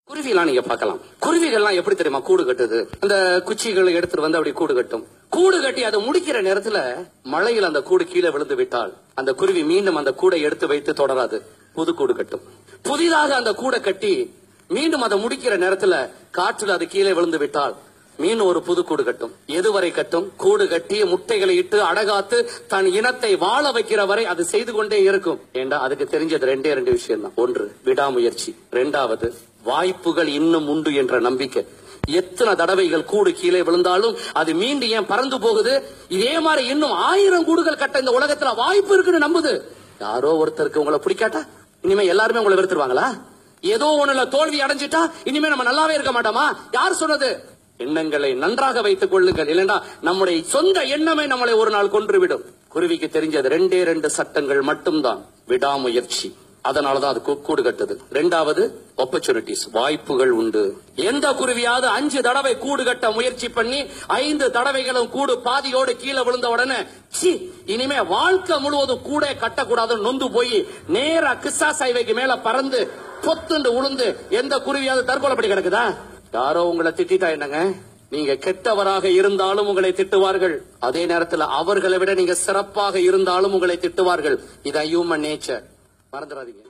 குருவிலாம் நீங்க பார்க்கலாம் குருவிகள்லாம் எப்படி தெரியுமா கூடு கட்டுது அந்த குச்சிகளை எடுத்துட்டு வந்து அப்படி கூடு கட்டும் கூடு கட்டி அதை முடிக்கிற நேரத்துல மழையில் அந்த கூடு கீழே விழுந்து விட்டால் அந்த குருவி மீண்டும் அந்த கூடை எடுத்து வைத்து தொடராது புது கூடு கட்டும் புதிதாக அந்த கூடை கட்டி மீண்டும் அதை முடிக்கிற நேரத்துல காற்றுல அது கீழே விழுந்து விட்டால் மீன் ஒரு புது கூடு கட்டும் எதுவரை கட்டும் கூடு கட்டி முட்டைகளை இட்டு அடகாத்து தன் இனத்தை வாழ வைக்கிற வரை அது செய்து கொண்டே இருக்கும் ஏண்டா அதுக்கு தெரிஞ்சது ரெண்டே ரெண்டு விஷயம் தான் ஒன்று விடாமுயற்சி ரெண்டாவது வாய்ப்புகள் இன்னும் உண்டு என்ற நம்பிக்கை எத்தனை தடவைகள் கூடு கீழே விழுந்தாலும் அது மீண்டு ஏன் பறந்து போகுது இதே மாதிரி இன்னும் ஆயிரம் கூடுகள் கட்ட இந்த உலகத்துல வாய்ப்பு இருக்குன்னு நம்புது யாரோ ஒருத்தருக்கு உங்களை பிடிக்காட்டா இனிமே எல்லாருமே உங்களை வெறுத்துருவாங்களா ஏதோ ஒண்ணுல தோல்வி அடைஞ்சிட்டா இனிமே நம்ம நல்லாவே இருக்க மாட்டோமா யார் சொன்னது எண்ணங்களை நன்றாக வைத்துக் கொள்ளுங்கள் இல்லைன்னா நம்முடைய சொந்த எண்ணமே நம்மளை ஒரு நாள் கொன்றுவிடும் குருவிக்கு தெரிஞ்சது ரெண்டே ரெண்டு சட்டங்கள் மட்டும்தான் விடாமுயற்சி அதனாலதான் அது கூ- கூடு கட்டுது ரெண்டாவது ஆப்பர்ச்சுனிட்டிஸ் வாய்ப்புகள் உண்டு எந்த குருவியாவது அஞ்சு தடவை கூடு கட்ட முயற்சி பண்ணி ஐந்து தடவைகளும் கூடு பாதியோடு கீழே விழுந்த உடனே சி இனிமே வாழ்க்கை முழுவதும் கூட கட்டக்கூடாதுன்னு நொந்து போய் நேரா கிஸ்ஸா சைவைக்கு மேல பறந்து பொத்துண்டு உளுந்து எந்த குருவியாவது தற்கொலைப்படி கிடக்குதா யாரோ உங்களை திட்டிட்டா என்னங்க நீங்க கெட்டவராக இருந்தாலும் உங்களை திட்டுவார்கள் அதே நேரத்துல அவர்களை விட நீங்க சிறப்பாக இருந்தாலும் உங்களை திட்டுவார்கள் இது ஹியூமன் நேச்சர் மறந்துடாதீங்க